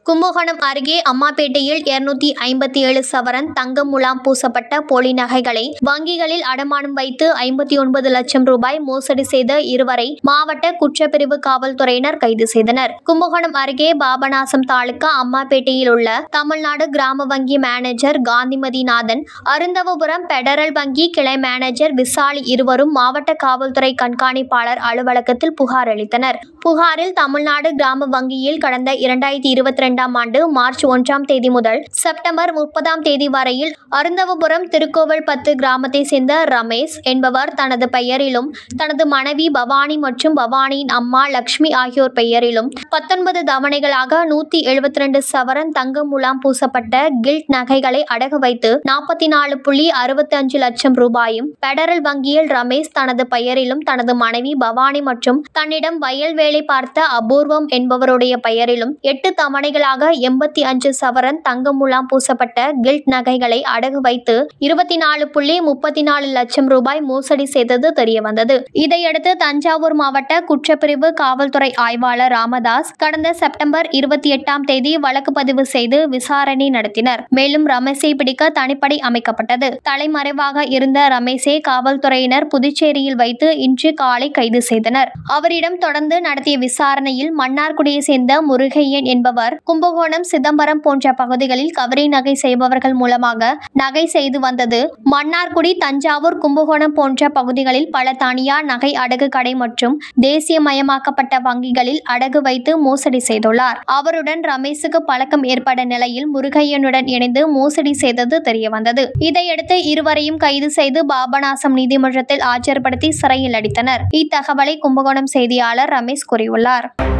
கும்பகோணம் அருகே அம்மாப்பேட்டையில் இருநூத்தி ஐம்பத்தி ஏழு சவரன் தங்கம் முலாம் பூசப்பட்ட போலி நகைகளை வங்கிகளில் அடமானம் வைத்து ஐம்பத்தி ஒன்பது லட்சம் ரூபாய் மோசடி செய்த இருவரை மாவட்ட குற்றப்பிரிவு காவல்துறையினர் கைது செய்தனர் கும்பகோணம் அருகே பாபநாசம் தாலுகா அம்மாப்பேட்டையில் உள்ள தமிழ்நாடு கிராம வங்கி மேனேஜர் காந்திமதி நாதன் அருந்தவபுரம் பெடரல் வங்கி கிளை மேனேஜர் விசாலி இருவரும் மாவட்ட காவல்துறை கண்காணிப்பாளர் அலுவலகத்தில் புகார் அளித்தனர் புகாரில் தமிழ்நாடு கிராம வங்கியில் கடந்த இரண்டாயிரத்தி இருபத்தி ரெண்டாம் ஆண்டு மார்ச் ஒன்றாம் தேதி முதல் செப்டம்பர் முப்பதாம் தேதி வரையில் அருந்தவபுரம் திருக்கோவில் பத்து கிராமத்தை சேர்ந்த ரமேஷ் என்பவர் தனது பெயரிலும் தனது மனைவி பவானி மற்றும் பவானியின் அம்மா லக்ஷ்மி ஆகியோர் பெயரிலும் பத்தொன்பது தவணைகளாக நூத்தி எழுபத்தி ரெண்டு சவரன் தங்க முலாம் பூசப்பட்ட கில்ட் நகைகளை அடகு வைத்து நாற்பத்தி நாலு புள்ளி அறுபத்தி அஞ்சு லட்சம் ரூபாயும் பெடரல் வங்கியில் ரமேஷ் தனது பெயரிலும் தனது மனைவி பவானி மற்றும் தன்னிடம் வயல் வேலை பார்த்த அபூர்வம் என்பவருடைய பெயரிலும் எட்டு தவணைகளாக எண்பத்தி அஞ்சு சவரன் தங்க முலாம் பூசப்பட்ட கில்ட் நகைகளை அடகு வைத்து இருபத்தி நாலு புள்ளி முப்பத்தி நாலு லட்சம் ரூபாய் மோசடி செய்தது தெரியவந்தது இதையடுத்து தஞ்சாவூர் மாவட்ட குற்றப்பிரிவு காவல்துறை ஆய்வாளர் ராமதாஸ் கடந்த செப்டம்பர் இருபத்தி எட்டாம் தேதி வழக்கு பதிவு செய்து விசாரணை நடத்தினர் மேலும் ரமேஷை பிடிக்க தனிப்படை அமைக்கப்பட்டது தலைமறைவாக இருந்த ரமேஷை காவல்துறையினர் புதுச்சேரியில் வைத்து இன்று காலை கைது செய்தனர் அவரிடம் தொடர்ந்து நடத்திய விசாரணையில் மன்னார்குடியை சேர்ந்த முருகையன் என்பவர் கும்பகோணம் சிதம்பரம் போன்ற பகுதிகளில் கவரி நகை செய்பவர்கள் மூலமாக நகை செய்து வந்தது மன்னார்குடி தஞ்சாவூர் கும்பகோணம் போன்ற பகுதிகளில் பல தனியார் நகை அடகு கடை மற்றும் தேசியமயமாக்கப்பட்ட வங்கிகளில் அடகு வைத்து மோசடி செய்துள்ளார் அவருடன் ரமேஷுக்கு பழக்கம் ஏற்பட்ட நிலையில் முருகையனுடன் இணைந்து மோசடி செய்தது தெரியவந்தது இதையடுத்து இருவரையும் கைது செய்து பாபநாசம் நீதிமன்றத்தில் ஆஜர்படுத்தி சிறையில் அடைத்தனர் இத்தகவலை கும்பகோணம் செய்தியாளர் ரமேஷ் கூறியுள்ளார்